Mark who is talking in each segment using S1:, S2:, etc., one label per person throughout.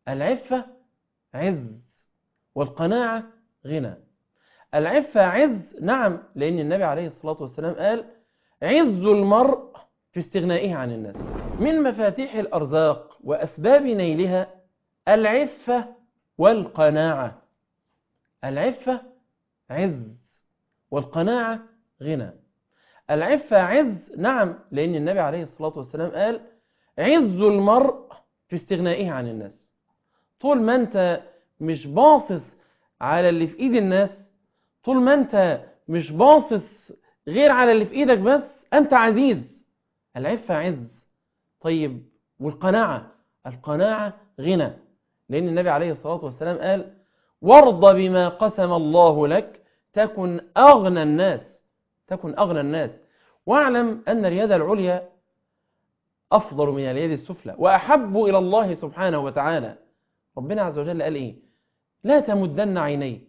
S1: العفة عز والقناعة غنى العفة عز نعم لأن النبي عليه الصلاة والسلام قال عز المرء في استغنائه عن الناس من مفاتيح الأرزاق وأسباب نيلها العفة والقناعة العفة عز والقناعة غنى العفة عز نعم لأن النبي عليه الصلاة والسلام قال عز المرء في استغنائه عن الناس طول ما أنت مش باصص على اللي في إيد الناس طول ما أنت مش باصص غير على اللي في إيدك بس أنت عزيز العفة عز طيب والقناعة القناعة غنى لأن النبي عليه الصلاة والسلام قال وارض بما قسم الله لك تكن أغنى الناس تكن أغنى الناس واعلم أن اليد العليا أفضل من اليد السفلى وأحب إلى الله سبحانه وتعالى ربنا عز وجل قال إيه لا تمدن عينيك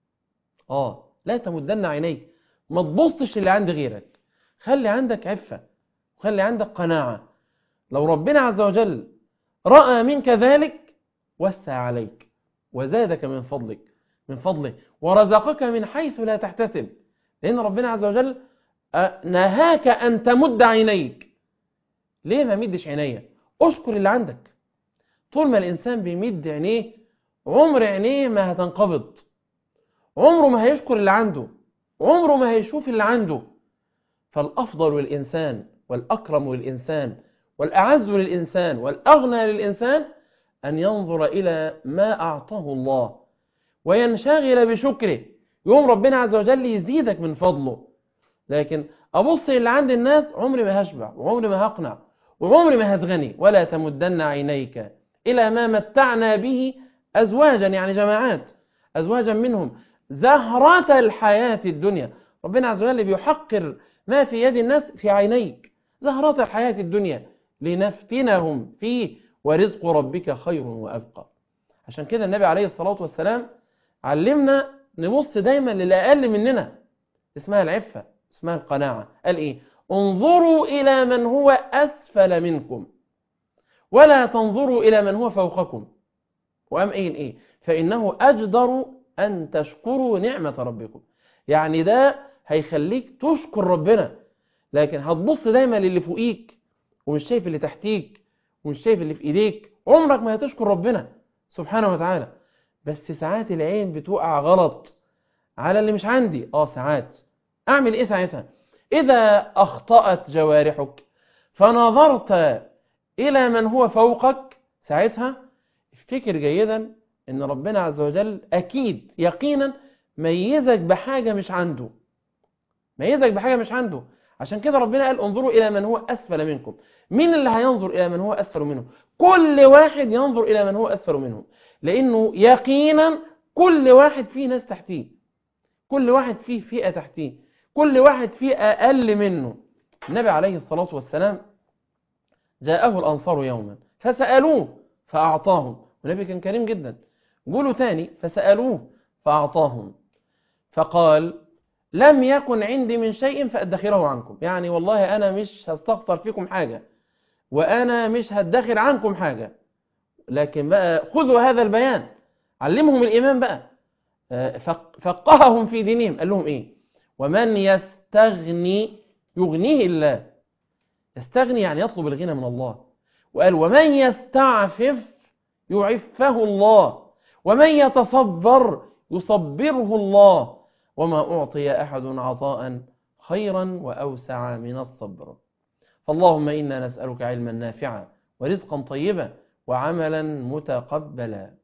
S1: آه لا تمدن عينيك ما تبصش اللي عند غيرك خلي عندك عفة وخلي عندك قناعة لو ربنا عز وجل رأى منك ذلك وسع عليك وزادك من فضلك من فضله ورزقك من حيث لا تحتسب لأن ربنا عز وجل نهاك أن تمد عينيك ليه ما مدش عينيا أشكر اللي عندك طول ما الإنسان بيمد عينيه عمر عينيه ما هتنقبض عمره ما هيشكر اللي عنده عمره ما هيشوف اللي عنده فالأفضل للإنسان والأكرم للإنسان والأعز للإنسان والأغنى للإنسان أن ينظر إلى ما أعطاه الله وينشغل بشكره يوم ربنا عز وجل يزيدك من فضله لكن أبص اللي عند الناس عمري ما هشبع وعمري ما هقنع وعمري ما هتغني ولا تمدن عينيك إلى ما متعنا به أزواجا يعني جماعات أزواجا منهم زهرة الحياة الدنيا ربنا عز وجل بيحقر ما في يد الناس في عينيك زهرة الحياة الدنيا لنفتنهم فيه ورزق ربك خير وأبقى عشان كده النبي عليه الصلاة والسلام علمنا نبص دايما للأقل مننا اسمها العفة اسمها القناعة قال إيه انظروا إلى من هو أسفل منكم ولا تنظروا إلى من هو فوقكم وأم إيه إيه فإنه أجدر أن تشكروا نعمة ربكم يعني ده هيخليك تشكر ربنا لكن هتبص دايما للي فوقيك ومش شايف اللي تحتيك ومش شايف اللي في ايديك عمرك ما هتشكر ربنا سبحانه وتعالى بس ساعات العين بتوقع غلط على اللي مش عندي اه ساعات اعمل ايه ساعتها اذا اخطأت جوارحك فنظرت الى من هو فوقك ساعتها افتكر جيدا ان ربنا عز وجل اكيد يقينا ميزك بحاجة مش عنده ميزك بحاجة مش عنده عشان كده ربنا قال انظروا إلى من هو أسفل منكم مين اللي هينظر إلى من هو أسفل منه كل واحد ينظر إلى من هو أسفل منه لأنه يقينا كل واحد فيه ناس تحتيه كل واحد فيه فئة تحتيه كل واحد فيه أقل منه النبي عليه الصلاة والسلام جاءه الأنصار يوما فسألوه فأعطاهم والنبي كان كريم جدا قولوا تاني فسألوه فأعطاهم فقال لم يكن عندي من شيء فأدخره عنكم يعني والله أنا مش هستغفر فيكم حاجة وأنا مش هدخر عنكم حاجة لكن بقى خذوا هذا البيان علمهم الإيمان بقى فقههم في دينهم قال لهم إيه ومن يستغني يغنيه الله يستغني يعني يطلب الغنى من الله وقال ومن يستعفف يعفه الله ومن يتصبر يصبره الله وما أعطي أحد عطاء خيرا وأوسع من الصبر فاللهم إنا نسألك علما نافعا ورزقا طيبا وعملا متقبلا